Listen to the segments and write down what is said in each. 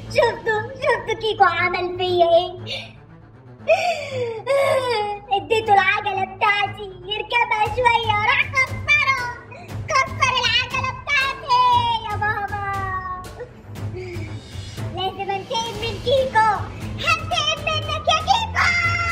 شفتوا شفتوا كيكو عمل فيا ايه اديته العجلة بتاعتي يركبها شوية راح كسرها كسر العجلة بتاعتي يا بابا لازم انتقم من كيكو هنتقم منك يا كيكو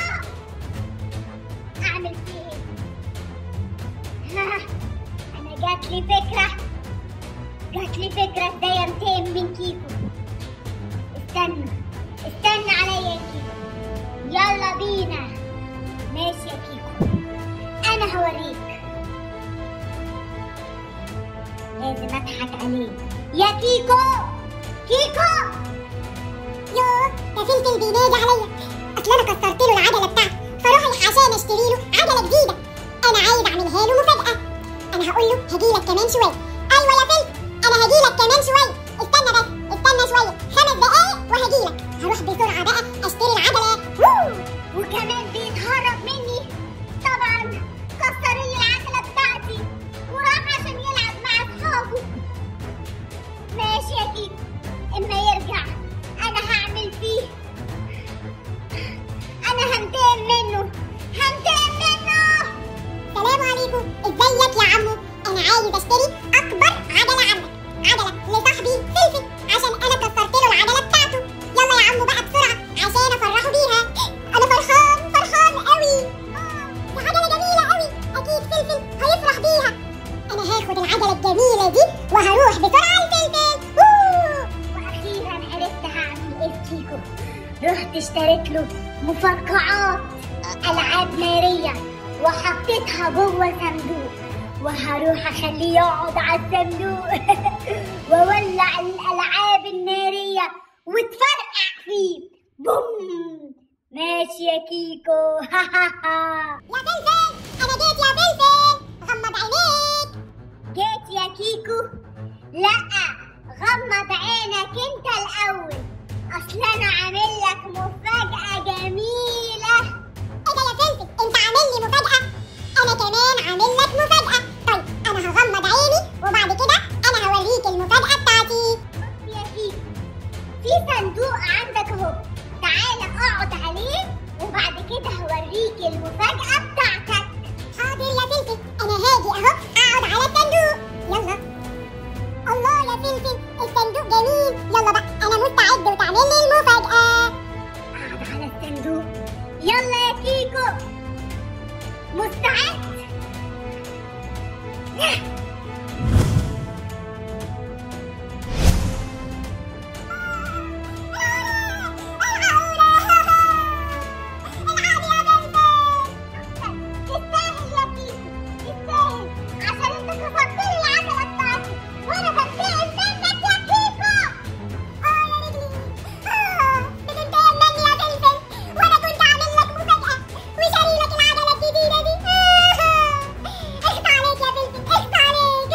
اعمل فيه ايه ها، انا جات لي فكرة جات لي فكرة ازاي انتقم من كيكو استنى استنى عليا يا كيكو يلا بينا ماشي يا كيكو انا هوريك لازم اضحك عليه يا كيكو كيكو يوه ده فلفل بينادي عليا اصل انا كسرت له العجله بتاعته فروح عشان اشتري له عجله جديده انا عايز اعملها له مفاجاه انا هقول له هجيلك كمان شويه ايوه يا فلفل انا هجيلك كمان شويه استنى بس استنى شويه خمس دقايق وهجيلك هروح بسرعه بقى اشتري العجله ووو، وكمان بيتهرب مني طبعا كسر لي العجله بتاعتي وراح عشان يلعب مع اصحابه ماشي يا كيكو اما يرجع انا هعمل فيه انا هنتقم منه هنتقم منه سلام عليكم ازيك يا عمو انا عايز اشتري اكبر عجله عندك عجله لصاحبي فلفل عشان انا كسرت له العجله بتاعته يلا يا عمو بقى بسرعه عشان افرحه بيها انا فرحان فرحان قوي آه، دي عجله جميله قوي اكيد فلفل هيفرح بيها انا هاخد العجله الجميله دي وهروح بسرعه لفلفل أوه. واخيرا عرفت هعمل ايه في كيكو رحت اشتريت له مفرقعات العاب ناريه وحطيتها جوه صندوق وهروح اخليه يقعد على الصندوق واولع الالعاب الناريه وتفرقع فيه بوم ماشي يا كيكو يا فلفل انا جيت يا فلفل غمض عينيك جيت يا كيكو لا غمض عينك انت الاول اصل انا عامل لك مفاجاه جميله ايه ده يا فلفل انت عامل لي مفاجأة انا كمان عامل لك مفاجأة طيب انا هغمض عيني وبعد كده انا هوريك المفاجأة بتاعتي يا كيكو في صندوق عندك اهو تعالى اقعد عليه وبعد كده هوريك المفاجاه بتاعتك حاضر يا فلفل انا هاجي اهو اقعد على الصندوق يلا الله يا فلفل الصندوق جميل يلا بقى انا مستعد وتعمل لي المفاجأة اقعد على الصندوق يلا يا كيكو مستعد تستاهل يا كيكو تستاهل عشان انت كسرت لي العجله بتاعتي وانا بنتقم منك يا كيكو اه يا رجلي اه بتنتقم مني يا فلفل وانا كنت عامل لك مفاجأة وشاري لك العجلة الجديدة دي اخت عليك يا فلفل اخت عليك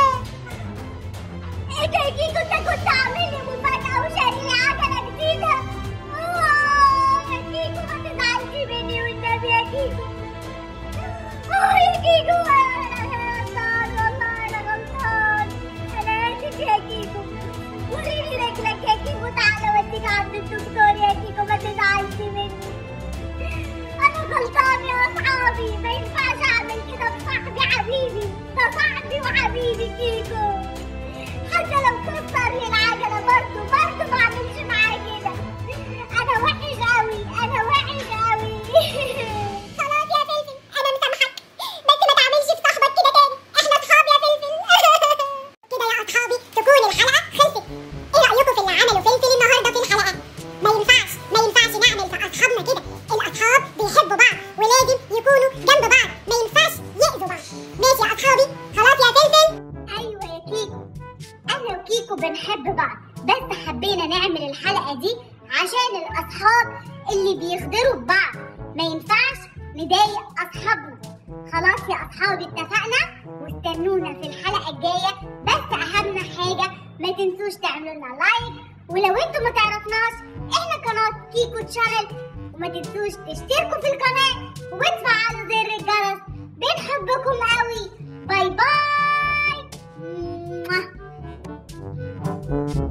ايه ده يا كيكو انت كنت عامل لي مفاجأة وشاري لي عجلة جديدة آه، يا كيكو ما تزعلش مني والنبي يا كيكو اه يا كيكو انا غلطان والله انا غلطان انا اسف يا كيكو وريني رجلك يا كيكو تعالى اوديك عند الدكتور يا كيكو ما تزعلش مني انا غلطان يا اصحابي ما ينفعش اعمل كده بصاحبي حبيبي ده صاحبي وحبيبي كيكو حتى لو كسر لي العجله برضه برضه ما اعملش معاه كده انا وحش قوي انا وحش قوي خلاص يا فلفل انا مسامحك بس ما تعملش في صاحبك كده تاني احنا اصحاب يا فلفل كده يا اصحابي تكون الحلقه خلصت ايه رايكم في اللي عمله فلفل النهارده في الحلقه ما ينفعش ما ينفعش نعمل في اصحابنا كده الاصحاب بيحبوا بعض ولازم يكونوا جنب بعض ما ينفعش يأذوا بعض ماشي يا اصحابي خلاص يا فلفل ايوه يا كيكو انا وكيكو بنحب بعض بس حبينا نعمل الحلقه دي عشان الاصحاب اللي بيغدروا ببعض ما ينفعش نضايق اصحابنا خلاص يا اصحابي اتفقنا واستنونا في الحلقه الجايه بس اهم حاجه ما تنسوش تعملوا لنا لايك ولو انتوا ما تعرفناش احنا قناه كيكو تشانل وما تنسوش تشتركوا في القناه وتفعلوا زر الجرس بنحبكم قوي باي باي Mwah.